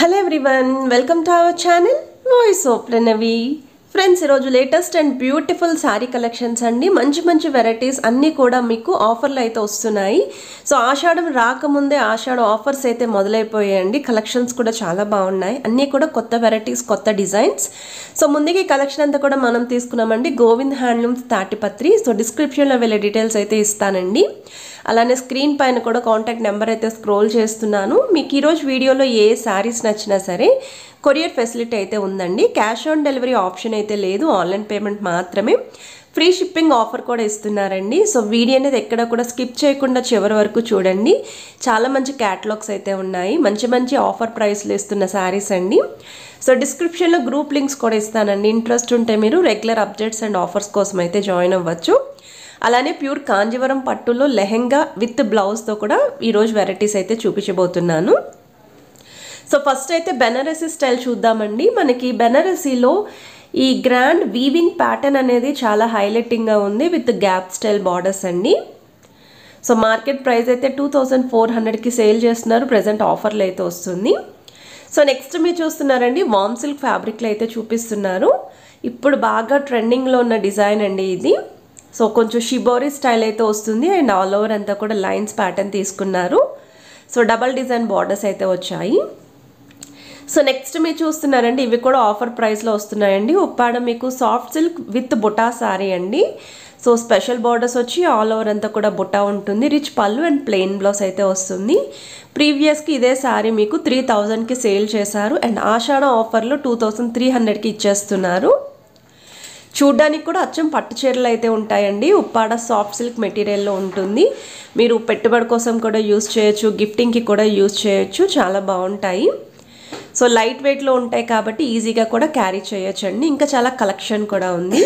hello everyone welcome to our channel voice of Pranavi friends ఈరోజు latest and beautiful sari collections అండి మంచి మంచి varieties అన్నీ కూడా మీకు ఆఫర్లు అయితే వస్తున్నాయి సో ఆషాఢం రాకముందే ఆషాఢ ఆఫర్స్ అయితే మొదలైపోయాయండి కలెక్షన్స్ కూడా చాలా బాగున్నాయి అన్నీ కూడా కొత్త వెరైటీస్ కొత్త డిజైన్స్ సో ముందుగా ఈ కలెక్షన్ అంతా కూడా మనం తీసుకున్నామండి గోవింద్ హ్యాండ్లూమ్స్ తాటిపత్రి సో డిస్క్రిప్షన్లో వెళ్ళే డీటెయిల్స్ అయితే ఇస్తానండి అలానే స్క్రీన్ పైన కూడా కాంటాక్ట్ నెంబర్ అయితే స్క్రోల్ చేస్తున్నాను మీకు ఈరోజు వీడియోలో ఏ శారీస్ నచ్చినా సరే కొరియర్ ఫెసిలిటీ అయితే ఉందండి క్యాష్ ఆన్ డెలివరీ ఆప్షన్ అయితే లేదు ఆన్లైన్ పేమెంట్ మాత్రమే ఫ్రీ షిప్పింగ్ ఆఫర్ కూడా ఇస్తున్నారండి సో వీడియో అనేది ఎక్కడ కూడా స్కిప్ చేయకుండా చివరి వరకు చూడండి చాలా మంచి క్యాటలాగ్స్ అయితే ఉన్నాయి మంచి మంచి ఆఫర్ ప్రైస్లు ఇస్తున్న శారీస్ అండి సో డిస్క్రిప్షన్లో గ్రూప్ లింక్స్ కూడా ఇస్తానండి ఇంట్రెస్ట్ ఉంటే మీరు రెగ్యులర్ అప్డేట్స్ అండ్ ఆఫర్స్ కోసం అయితే జాయిన్ అవ్వచ్చు అలానే ప్యూర్ కాంజీవరం పట్టులో లెహెంగా విత్ బ్లౌజ్తో కూడా ఈరోజు వెరైటీస్ అయితే చూపించబోతున్నాను సో ఫస్ట్ అయితే బెనారసీ స్టైల్ చూద్దామండి మనకి బెనారసీలో ఈ గ్రాండ్ వీవింగ్ ప్యాటర్న్ అనేది చాలా హైలైటింగ్గా ఉంది విత్ గ్యాప్ స్టైల్ బార్డర్స్ అండి సో మార్కెట్ ప్రైస్ అయితే టూ థౌజండ్ ఫోర్ హండ్రెడ్కి సేల్ చేస్తున్నారు ప్రజెంట్ ఆఫర్లు అయితే వస్తుంది సో నెక్స్ట్ మీరు చూస్తున్నారండి వామ్ సిల్క్ ఫ్యాబ్రిక్లో అయితే చూపిస్తున్నారు ఇప్పుడు బాగా ట్రెండింగ్లో ఉన్న డిజైన్ అండి ఇది సో కొంచెం షిబోరీ స్టైల్ అయితే వస్తుంది అండ్ ఆల్ ఓవర్ అంతా కూడా లైన్స్ ప్యాటర్న్ తీసుకున్నారు సో డబల్ డిజైన్ బార్డర్స్ అయితే వచ్చాయి సో నెక్స్ట్ మీరు చూస్తున్నారండి ఇవి కూడా ఆఫర్ ప్రైస్లో వస్తున్నాయండి ఉప్పాడ మీకు soft silk with buta sari అండి సో స్పెషల్ బార్డర్స్ వచ్చి ఆల్ ఓవర్ అంతా కూడా బుటా ఉంటుంది రిచ్ పళ్ళు అండ్ ప్లెయిన్ బ్లౌజ్ అయితే వస్తుంది ప్రీవియస్కి ఇదే శారీ మీకు త్రీ థౌజండ్కి సేల్ చేశారు అండ్ ఆషాఢ ఆఫర్లో టూ థౌజండ్ త్రీ హండ్రెడ్కి ఇచ్చేస్తున్నారు చూడ్డానికి కూడా అచ్చం పట్టు చీరలు అయితే ఉంటాయండి ఉప్పాడ సాఫ్ట్ సిల్క్ మెటీరియల్లో ఉంటుంది మీరు పెట్టుబడి కోసం కూడా యూస్ చేయొచ్చు గిఫ్టింగ్కి కూడా యూస్ చేయొచ్చు చాలా బాగుంటాయి సో లైట్ వెయిట్లో ఉంటాయి కాబట్టి ఈజీగా కూడా క్యారీ చేయొచ్చండి ఇంకా చాలా కలెక్షన్ కూడా ఉంది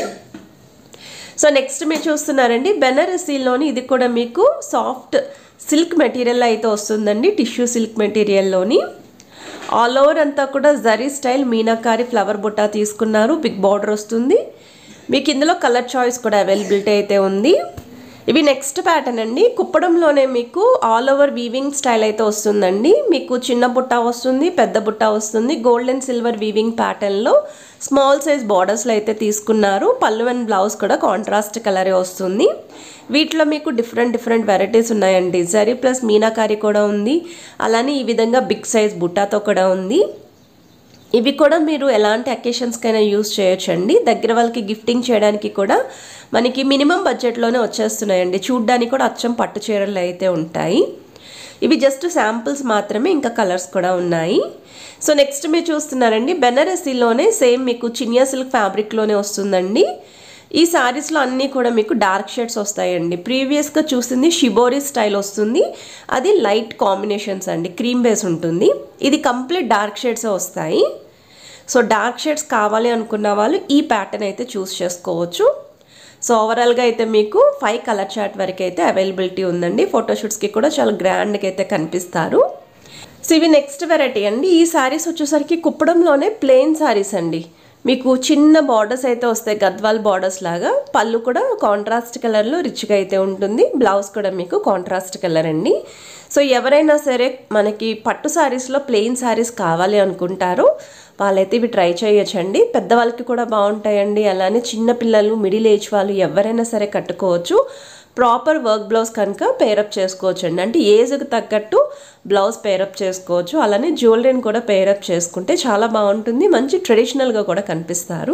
సో నెక్స్ట్ మీరు చూస్తున్నారండి బెనారసీలోని ఇది కూడా మీకు సాఫ్ట్ సిల్క్ మెటీరియల్ అయితే వస్తుందండి టిష్యూ సిల్క్ మెటీరియల్లోని ఆల్ ఓవర్ అంతా కూడా జరీ స్టైల్ మీనాకారి ఫ్లవర్ బుట్టా తీసుకున్నారు బిగ్ బార్డర్ వస్తుంది మీకు ఇందులో కలర్ చాయిస్ కూడా అవైలబిలిటీ అయితే ఉంది ఇవి నెక్స్ట్ ప్యాటర్న్ అండి కుప్పడంలోనే మీకు ఆల్ ఓవర్ వీవింగ్ స్టైల్ అయితే వస్తుందండి మీకు చిన్న బుట్ట వస్తుంది పెద్ద బుట్ట వస్తుంది గోల్డ్ అండ్ సిల్వర్ వీవింగ్ ప్యాటర్న్లో స్మాల్ సైజ్ బార్డర్స్లో అయితే తీసుకున్నారు పళ్ళు అండ్ బ్లౌజ్ కూడా కాంట్రాస్ట్ కలరే వస్తుంది వీటిలో మీకు డిఫరెంట్ డిఫరెంట్ వెరైటీస్ ఉన్నాయండి జరీ ప్లస్ మీనాకారి కూడా ఉంది అలానే ఈ విధంగా బిగ్ సైజ్ బుట్టాతో కూడా ఉంది ఇవి కూడా మీరు ఎలాంటి అకేషన్స్కైనా యూస్ చేయొచ్చండి దగ్గర వాళ్ళకి గిఫ్టింగ్ చేయడానికి కూడా మనకి మినిమం బడ్జెట్లోనే వచ్చేస్తున్నాయండి చూడ్డానికి కూడా అచ్చం పట్టు చీరలు అయితే ఉంటాయి ఇవి జస్ట్ శాంపుల్స్ మాత్రమే ఇంకా కలర్స్ కూడా ఉన్నాయి సో నెక్స్ట్ మీరు చూస్తున్నారండి బెనారసీలోనే సేమ్ మీకు చినియా సిల్క్ ఫ్యాబ్రిక్లోనే వస్తుందండి ఈ శారీస్లో అన్నీ కూడా మీకు డార్క్ షేడ్స్ వస్తాయండి ప్రీవియస్గా చూసింది షిబోరీ స్టైల్ వస్తుంది అది లైట్ కాంబినేషన్స్ అండి క్రీమ్ బేస్ ఉంటుంది ఇది కంప్లీట్ డార్క్ షేడ్స్ వస్తాయి సో డార్క్ షేడ్స్ కావాలి అనుకున్న వాళ్ళు ఈ ప్యాటర్న్ అయితే చూస్ చేసుకోవచ్చు సో ఓవరాల్గా అయితే మీకు ఫైవ్ కలర్ చార్ట్ వరకు అయితే అవైలబిలిటీ ఉందండి ఫోటోషూట్స్కి కూడా చాలా గ్రాండ్గా అయితే కనిపిస్తారు సో ఇవి నెక్స్ట్ వెరైటీ అండి ఈ శారీస్ వచ్చేసరికి కుప్పడంలోనే ప్లెయిన్ శారీస్ అండి మీకు చిన్న బార్డర్స్ అయితే వస్తాయి గద్వాల్ బార్డర్స్ లాగా పళ్ళు కూడా కాంట్రాస్ట్ కలర్లో రిచ్గా అయితే ఉంటుంది బ్లౌజ్ కూడా మీకు కాంట్రాస్ట్ కలర్ అండి సో ఎవరైనా సరే మనకి పట్టు శారీస్లో ప్లెయిన్ శారీస్ కావాలి అనుకుంటారో వాళ్ళైతే ఇవి ట్రై చేయొచ్చండి పెద్దవాళ్ళకి కూడా బాగుంటాయండి అలానే చిన్న పిల్లలు మిడిల్ ఏజ్ వాళ్ళు ఎవరైనా సరే కట్టుకోవచ్చు ప్రాపర్ వర్క్ బ్లౌజ్ కనుక పేరప్ చేసుకోవచ్చు అండి అంటే ఏజ్కి తగ్గట్టు బ్లౌజ్ పేరప్ చేసుకోవచ్చు అలానే జ్యువెలరీని కూడా పేరప్ చేసుకుంటే చాలా బాగుంటుంది మంచి ట్రెడిషనల్గా కూడా కనిపిస్తారు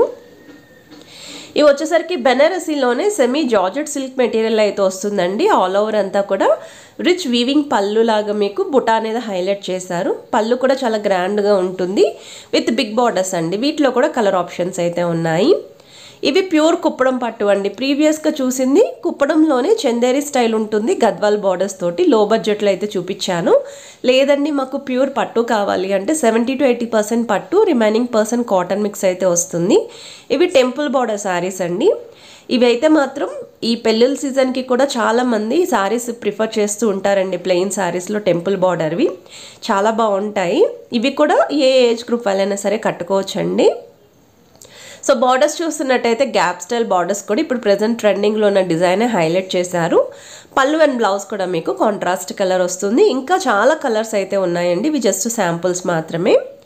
ఇవి వచ్చేసరికి బెనారసీలోనే సెమీ జార్జెట్ సిల్క్ మెటీరియల్ అయితే వస్తుందండి ఆల్ ఓవర్ అంతా కూడా రిచ్ వీవింగ్ పళ్ళు లాగా మీకు బుటా అనేది హైలైట్ చేశారు పళ్ళు కూడా చాలా గ్రాండ్గా ఉంటుంది విత్ బిగ్ బార్డర్స్ అండి వీటిలో కూడా కలర్ ఆప్షన్స్ అయితే ఉన్నాయి ఇవి ప్యూర్ కుప్పడం పట్టు అండి ప్రీవియస్గా చూసింది కుప్పడంలోనే చందేరి స్టైల్ ఉంటుంది గద్వాల్ బార్డర్స్ తోటి లో బడ్జెట్లో అయితే చూపించాను లేదండి మాకు ప్యూర్ పట్టు కావాలి అంటే సెవెంటీ టు ఎయిటీ పర్సెంట్ పట్టు రిమైనింగ్ పర్సెంట్ కాటన్ మిక్స్ అయితే వస్తుంది ఇవి టెంపుల్ బార్డర్ శారీస్ అండి ఇవి అయితే మాత్రం ఈ పెళ్ళిళ్ళ సీజన్కి కూడా చాలామంది శారీస్ ప్రిఫర్ చేస్తూ ఉంటారండి ప్లెయిన్ శారీస్లో టెంపుల్ బార్డర్వి చాలా బాగుంటాయి ఇవి కూడా ఏ ఏజ్ గ్రూప్ వాళ్ళైనా సరే కట్టుకోవచ్చండి సో బార్డర్స్ చూస్తున్నట్టయితే గ్యాప్ స్టైల్ బార్డర్స్ కూడా ఇప్పుడు ప్రజెంట్ ట్రెండింగ్లో ఉన్న డిజైన్ హైలైట్ చేశారు పళ్ళు అండ్ బ్లౌజ్ కూడా మీకు కాంట్రాస్ట్ కలర్ వస్తుంది ఇంకా చాలా కలర్స్ అయితే ఉన్నాయండి ఇవి జస్ట్ శాంపుల్స్ మాత్రమే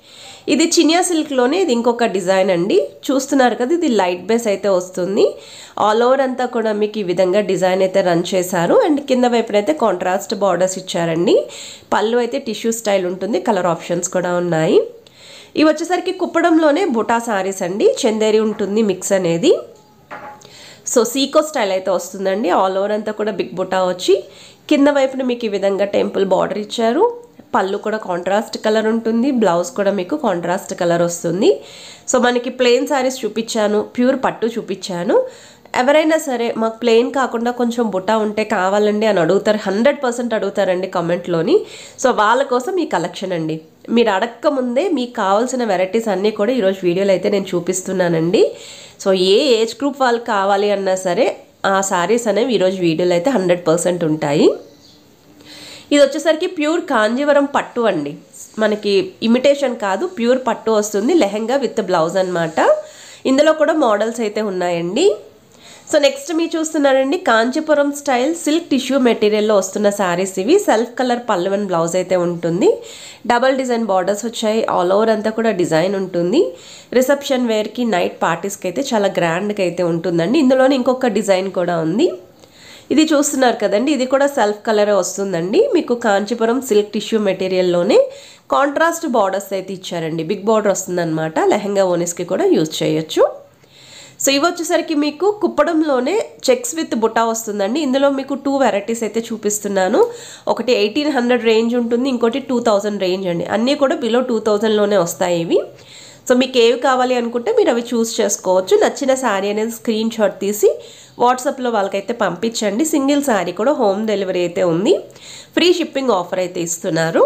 ఇది చినియా సిల్క్లోనే ఇది ఇంకొక డిజైన్ అండి చూస్తున్నారు కదా ఇది లైట్ బేస్ అయితే వస్తుంది ఆల్ ఓవర్ అంతా కూడా మీకు ఈ విధంగా డిజైన్ అయితే రన్ చేశారు అండ్ కింద వైపునైతే కాంట్రాస్ట్ బార్డర్స్ ఇచ్చారండి పళ్ళు అయితే టిష్యూ స్టైల్ ఉంటుంది కలర్ ఆప్షన్స్ కూడా ఉన్నాయి ఇవి వచ్చేసరికి కుప్పడంలోనే బుటా సారీస్ అండి చందేరి ఉంటుంది మిక్స్ అనేది సో సీకో స్టైల్ అయితే వస్తుందండి ఆల్ ఓవర్ అంతా కూడా బిగ్ బుటా వచ్చి కింద వైపున మీకు ఈ విధంగా టెంపుల్ బార్డర్ ఇచ్చారు పళ్ళు కూడా కాంట్రాస్ట్ కలర్ ఉంటుంది బ్లౌజ్ కూడా మీకు కాంట్రాస్ట్ కలర్ వస్తుంది సో మనకి ప్లెయిన్ శారీస్ చూపించాను ప్యూర్ పట్టు చూపించాను ఎవరైనా సరే మాకు ప్లెయిన్ కాకుండా కొంచెం బుట్ట ఉంటే కావాలండి అని అడుగుతారు హండ్రెడ్ పర్సెంట్ అడుగుతారండి కమెంట్లోని సో వాళ్ళ కోసం ఈ కలెక్షన్ అండి మీరు అడక్క ముందే మీకు కావాల్సిన వెరైటీస్ అన్నీ కూడా ఈరోజు వీడియోలో అయితే నేను చూపిస్తున్నానండి సో ఏ ఏజ్ గ్రూప్ వాళ్ళు కావాలి అన్నా సరే ఆ శారీస్ అనేవి ఈరోజు వీడియోలో అయితే హండ్రెడ్ పర్సెంట్ ఉంటాయి ఇది వచ్చేసరికి ప్యూర్ కాంజీవరం పట్టు అండి మనకి ఇమిటేషన్ కాదు ప్యూర్ పట్టు వస్తుంది లెహెంగా విత్ బ్లౌజ్ అనమాట ఇందులో కూడా మోడల్స్ అయితే ఉన్నాయండి సో నెక్స్ట్ మీరు చూస్తున్నారండి కాంచీపురం స్టైల్ సిల్క్ టిష్యూ మెటీరియల్లో వస్తున్న శారీస్ ఇవి self colour pallu and blouse అయితే ఉంటుంది డబల్ డిజైన్ బార్డర్స్ వచ్చాయి ఆల్ ఓవర్ అంతా కూడా డిజైన్ ఉంటుంది రిసెప్షన్ వేర్కి నైట్ పార్టీస్కి అయితే చాలా గ్రాండ్గా అయితే ఉంటుందండి ఇందులోనే ఇంకొక డిజైన్ కూడా ఉంది ఇది చూస్తున్నారు కదండి ఇది కూడా సెల్ఫ్ కలరే వస్తుందండి మీకు కాంచీపురం సిల్క్ టిష్యూ మెటీరియల్లోనే కాంట్రాస్ట్ బార్డర్స్ అయితే ఇచ్చారండి బిగ్ బార్డర్ వస్తుందన్నమాట లెహంగా ఓనిస్కి కూడా యూజ్ చేయొచ్చు సో ఇవి వచ్చేసరికి మీకు కుప్పడంలోనే చెక్స్ విత్ బుటా వస్తుందండి ఇందులో మీకు టూ వెరైటీస్ అయితే చూపిస్తున్నాను ఒకటి ఎయిటీన్ హండ్రెడ్ రేంజ్ ఉంటుంది ఇంకోటి టూ థౌజండ్ రేంజ్ అండి అన్నీ కూడా బిలో టూ థౌజండ్లోనే వస్తాయి ఇవి సో మీకు ఏవి కావాలి అనుకుంటే మీరు అవి చూస్ చేసుకోవచ్చు నచ్చిన శారీ అనేది స్క్రీన్ షాట్ తీసి వాట్సాప్లో వాళ్ళకైతే పంపించండి సింగిల్ శారీ కూడా హోమ్ డెలివరీ అయితే ఉంది ఫ్రీ షిప్పింగ్ ఆఫర్ అయితే ఇస్తున్నారు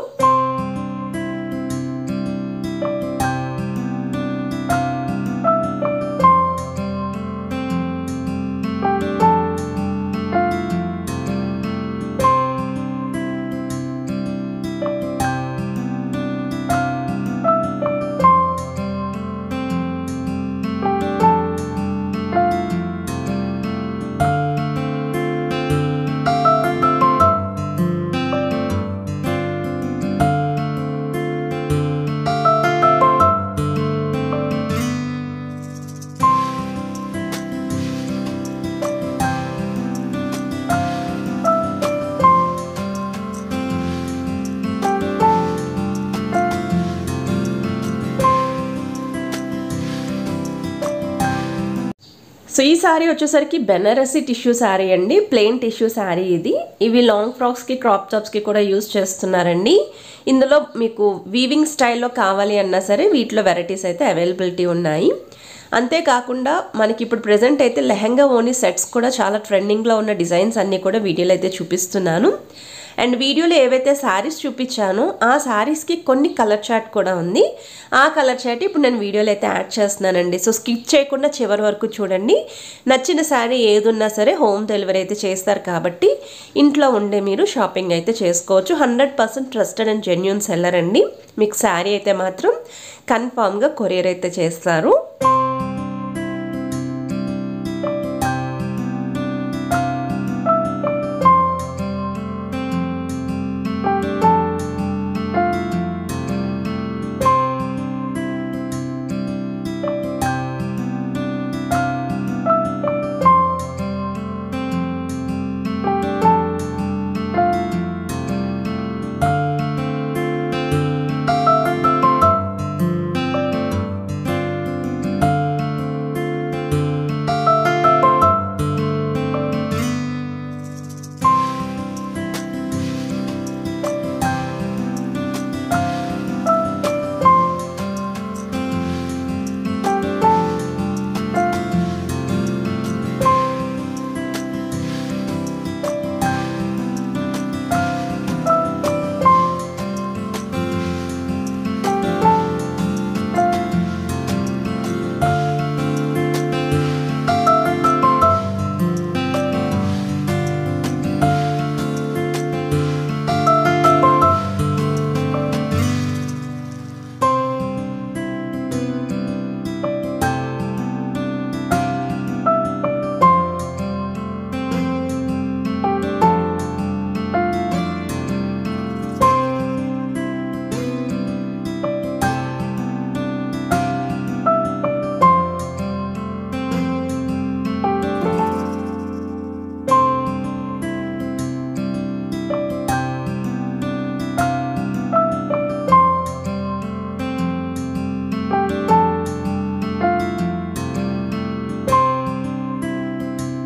సో ఈ శారీ వచ్చేసరికి బెనారసి టిష్యూ శారీ అండి ప్లెయిన్ టిష్యూ శారీ ఇది ఇవి లాంగ్ ఫ్రాక్స్కి క్రాప్ టాప్స్కి కూడా యూజ్ చేస్తున్నారండి ఇందులో మీకు వీవింగ్ స్టైల్లో కావాలి అన్నా సరే వీటిలో వెరైటీస్ అయితే అవైలబిలిటీ ఉన్నాయి అంతేకాకుండా మనకి ఇప్పుడు ప్రజెంట్ అయితే లెహంగా ఓనీ సెట్స్ కూడా చాలా ట్రెండింగ్లో ఉన్న డిజైన్స్ అన్నీ కూడా వీడియోలో అయితే చూపిస్తున్నాను అండ్ వీడియోలో ఏవైతే శారీస్ చూపించానో ఆ శారీస్కి కొన్ని కలర్ చాట్ కూడా ఉంది ఆ కలర్ చాట్ ఇప్పుడు నేను వీడియోలో అయితే యాడ్ చేస్తున్నానండి సో స్కిప్ చేయకుండా చివరి వరకు చూడండి నచ్చిన శారీ ఏదున్నా సరే హోమ్ డెలివరీ అయితే చేస్తారు కాబట్టి ఇంట్లో ఉండే మీరు షాపింగ్ అయితే చేసుకోవచ్చు hundred percent trusted and genuine seller అండి మీకు శారీ అయితే మాత్రం కన్ఫామ్గా కొరియర్ అయితే చేస్తారు